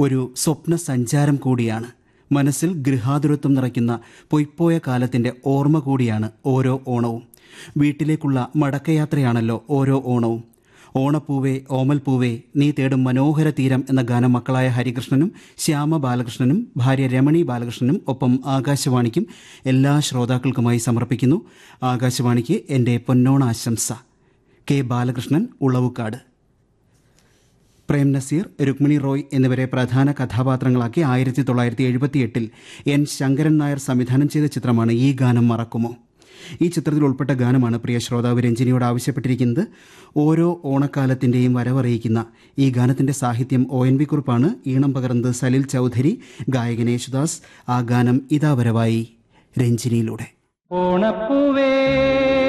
ഒരു സ്വപ്ന സഞ്ചാരം കൂടിയാണ് മനസ്സിൽ ഗൃഹാതുരത്വം നിറയ്ക്കുന്ന പൊയ്പോയ കാലത്തിന്റെ ഓർമ്മ കൂടിയാണ് ഓരോ ഓണവും വീട്ടിലേക്കുള്ള മടക്കയാത്രയാണല്ലോ ഓരോ ഓണവും ഓണപ്പൂവേ ഓമൽപ്പൂവേ നീ തേടും മനോഹര തീരം എന്ന ഗാനം മക്കളായ ഹരികൃഷ്ണനും ശ്യാമ ബാലകൃഷ്ണനും ഭാര്യ രമണി ബാലകൃഷ്ണനും ഒപ്പം ആകാശവാണിക്കും എല്ലാ ശ്രോതാക്കൾക്കുമായി സമർപ്പിക്കുന്നു ആകാശവാണിക്ക് എൻ്റെ പൊന്നോണാശംസ കെ ബാലകൃഷ്ണൻ ഉളവുക്കാട് പ്രേം നസീർ രുക്മിണി റോയ് എന്നിവരെ പ്രധാന കഥാപാത്രങ്ങളാക്കി ആയിരത്തി തൊള്ളായിരത്തി എഴുപത്തിയെട്ടിൽ എൻ ശങ്കരൻ നായർ സംവിധാനം ചെയ്ത ചിത്രമാണ് ഈ ഗാനം മറക്കുമോ ഈ ചിത്രത്തിൽ ഉൾപ്പെട്ട ഗാനമാണ് പ്രിയ ശ്രോതാവ് രഞ്ജിനിയോട് ആവശ്യപ്പെട്ടിരിക്കുന്നത് ഓരോ ഓണക്കാലത്തിന്റെയും വരവറിയിക്കുന്ന ഈ ഗാനത്തിന്റെ സാഹിത്യം ഒ എൻ വി കുറിപ്പാണ് ഈണം പകർന്നത് സലിൽ ചൗധരി ഗായകൻ യേശുദാസ് ആ ഗാനം ഇതാ വരവായി രഞ്ജിനിയിലൂടെ ഓണപ്പൂവേ